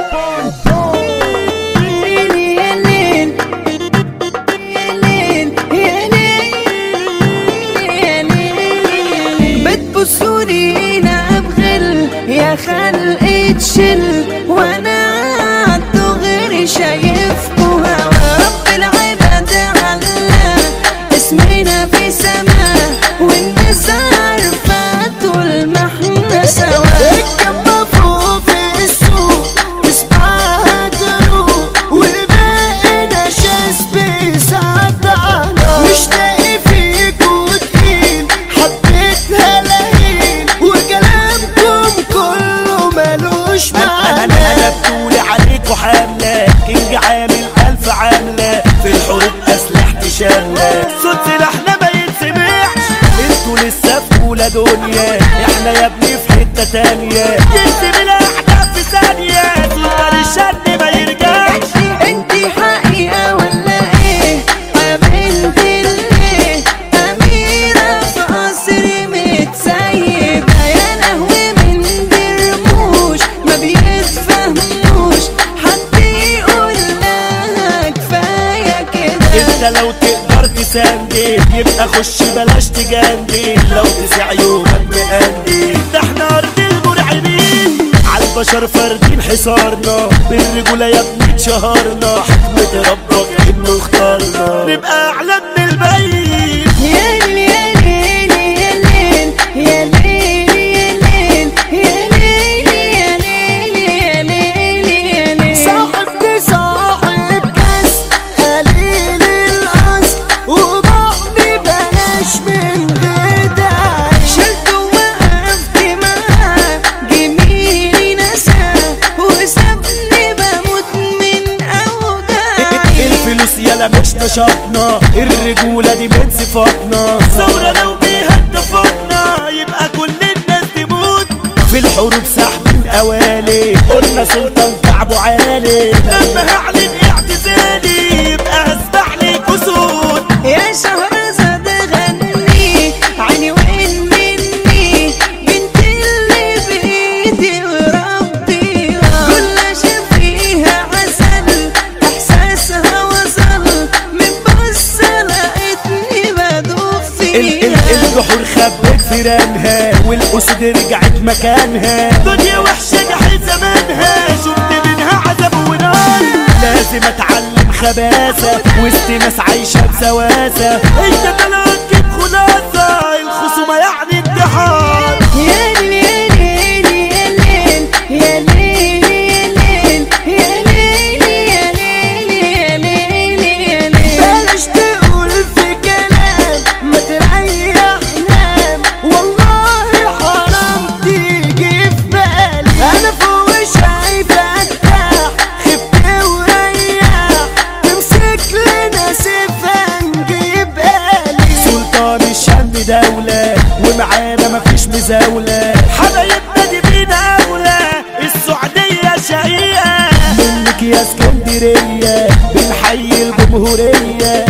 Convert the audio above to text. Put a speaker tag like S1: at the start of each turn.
S1: بتبصوني هنا بغل يا خلق تشل وانا عالدغري شايفكوا هوا رب العباد علا اسمنا في سما والناس عارفة طول ما احنا سوا
S2: الجنب فوق في السوق اسمعها دروق والباقي نشاز بيصدعنا مش لاقي فيكوا تقيل حبيتها لهين وكلامكم كله ملوش
S3: انا انا
S2: معنى
S3: انا بتقولي عليكوا حاملة كينج عامل الف عاملة في الحروب اسلحتي شاملة صوت سلاحنا ما يتسمعش انتوا لسه في اولى دنيا احنا يا ابني في حتة تانية يكتب الاحداث في ثانية سلطان الشن ما يرجعش
S1: انتي حقيقة ولا ايه قابلت اللي اميرة في قصر متسيبة يا لهوي من برموش ما بيتفهموش حد يقول لها كفاية كده
S3: انت لو تقدر تساندي يبقى خش بلاش تجاندي لو تسع يومك مقندي ده احنا ارض المرعبين عالبشر فاردين حصارنا بالرجولة يا ابني اتشهرنا حكمة ربك انه اختارنا نبقى اعلى من البيت
S1: يا ليل يا ليل يا ليل يا ليل يا ليل يا ليل يا ليل يا ليل
S2: صاحبتي صاحب كاس قليل الأصل وبعدي بلاش من بداية
S1: شلت ووقفت معاه جميلي نسى وسابني بموت من أوجاعي
S3: الفلوس يلا مش نشاطنا الرجولة دي من صفاتنا ثورة لو بيها اتفقنا يبقى كل الناس تموت في الحروب سحب الأوالي قلنا سلطان كعبه عالي لما هعلن اعتزالي يبقى هسمع لي كسود
S1: يا شهرزاد غني عيني وين مني بنت اللي بايدي وربيها كل شي فيها عسل احساسها وصل من بص لقيتني بدوب
S3: ال ال
S1: فيها
S3: الجحور خبت فيرانها والأسد رجعت مكانها دنيا وحشة جحيم زمانها شفت منها عذاب ونار لازم اتعلم خباثة وسط ناس عايشة بسواسة انت طلعت تجيب خلاصة الخصومة يعني انتحار
S1: يا ليل يا ليل يا ليل يا ليل يا ليل يا ليل يا ليل يا ليل
S2: بلاش تقول في كلام ما تريح نام والله حرام تيجي في بالي انا فوق شايف ارتاح خفت وريح تمسك لنا سيفا نجيب بالي
S3: سلطان الشام دولة ومعانا مفيش مزاولة حبايبنا دي بينا أولى السعودية شقيقة منك يا اسكندرية بنحيي الجمهورية